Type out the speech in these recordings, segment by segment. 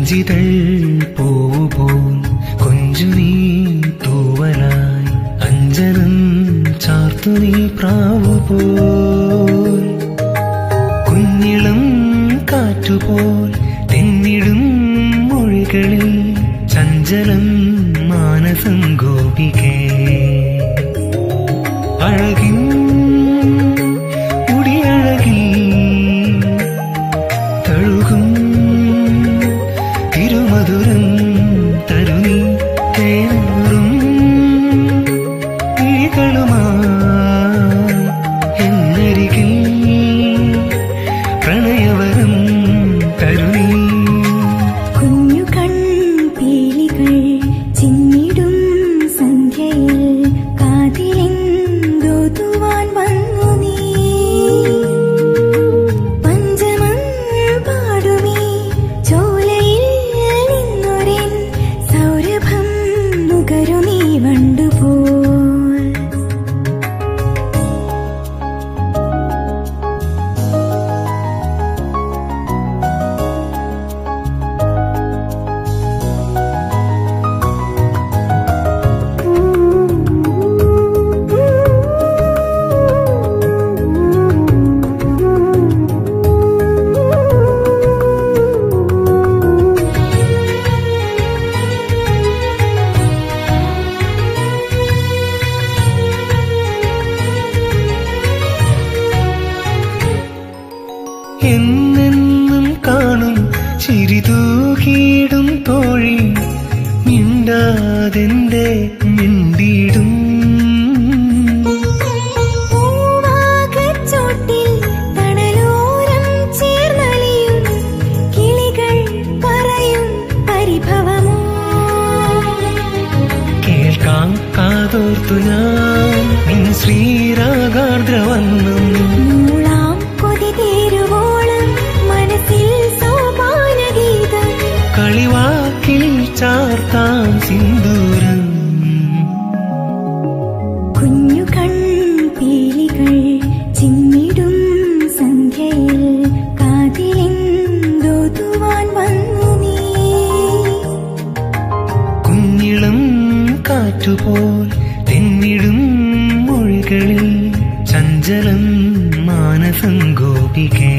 അഞ്ചിതൾ പൂവുപോൽ കൊഞ്ചു നീ തൂവലായി അഞ്ജനം ചാർത്തു നീ പ്രാവുപോൽ കുഞ്ഞിളം കാറ്റുപോൽ തെന്നിടും മൊഴികളിൽ ചഞ്ചലം മാനസം ഗോപികേ അഴകിൻ മുടിയഴകി തഴുകും തിരുമധുരം തരുണി തേറും വിഴികളുമായി എന്നരികിൽ പ്രണയവരം തരുണി കുഞ്ഞു കൺപീലികൾ ചിന്നിടും സന്ധ്യയിൽ കാതിലെന്തോതുവാൻ വന്നു നീ പഞ്ചമം പാടുമീ ചോലയിൽ നിന്നൊരെൻ സൗരഭം നുകരുമീ വണ്ടുപോൽ എന്നെന്നും കാണും ചിരിതൂക്കിയിടും തോഴി മിണ്ടാതെന്റെ മിണ്ടിടും പൂവാകച്ചോട്ടിൽ തണലോരം ചേർന്നലിയും കിളികൾ പറയും പരിഭവമോ കേൾക്കാം കാതോർത്തു ഞാൻ നിൻ ശ്രീരാഗാർദ്രവന്നും മൂളാം കൊതി തീരുവോളം മനസ്സിൽ സോപാനഗീതം കളിവാക്കിൽ ചാർത്താം സിന്ദൂരം കുഞ്ഞു കൺപീലികൾ ചിന്നിടും സന്ധ്യയിൽ കാതിലെന്തോതുവാൻ വന്നു നീ കുഞ്ഞിളം കാറ്റുപോൽ തെന്നിടും മൊഴികളിൽ ചഞ്ചലം മാനസം ഗോപികേ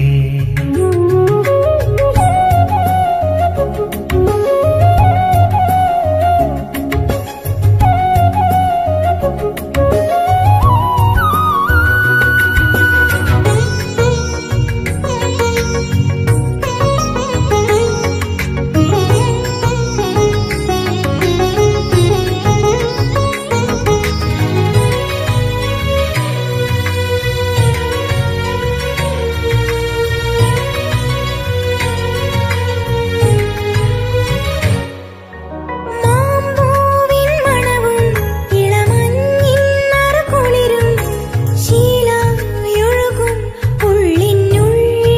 മാമ്പൂവിൻ മണവും ഇളമഞ്ഞിൻ നറുകുളിരും ശീലായൊഴുകും ഉള്ളിനുള്ളിൽ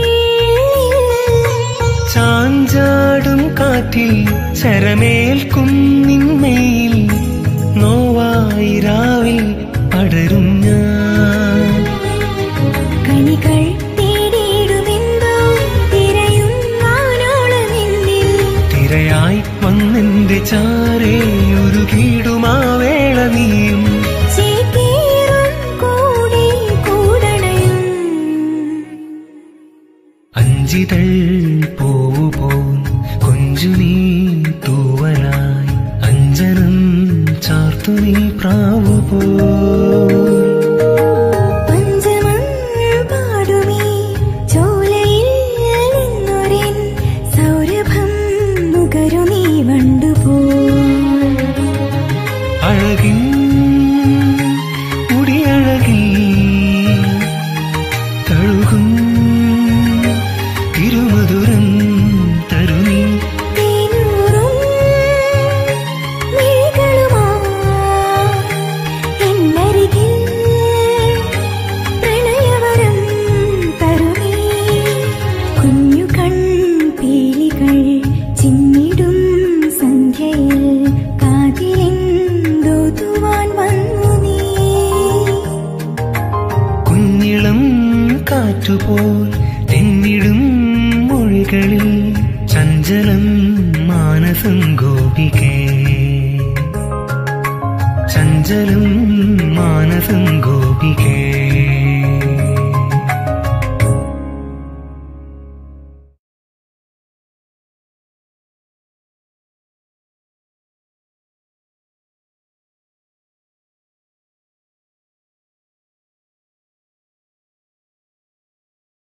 ചാഞ്ചാടും കാറ്റിൽ ചരമേൽക്കും നിന്മയിൽ നോവായി രാവിൽ പടരും ഞാൻ കണികൾ തേടിയിടുമെന്തോ തിരയും വാനോളമെന്നിൽ തിരയായി വന്നെന്റെ ചാരേ ഒരു കീടുമാവേള നീയും ചേക്കേറും കൂടെ കൂടണയും അഞ്ചിതൾ പൂവുപോൽ കൊഞ്ചു നീ തൂവലായി അഞ്ജനം ചാർത്തു നീ പ്രാവുപോൽ പഞ്ചമം പാടുമീ ചോലയിൽ നിന്നൊരെൻ സൗരഭം നുകരുമീ വണ്ടുപോൽ അഴകിൻ മുടിയഴകി തഴുകും തിരുമധുരം തരുണി തേനൂറും മിഴികളുമായി എന്നരികിൽ പ്രണയവരം തരുമീ കുഞ്ഞു കൺപീലികൾ ചിന്നിടും സന്ധ്യയിൽ കാതിലെന്തോതുവാൻ വന്നു നീ കുഞ്ഞിളം കാറ്റുപോൽ തെന്നിടും മൊഴികളിൽ ചഞ്ചലം മാനസം ഗോപികേ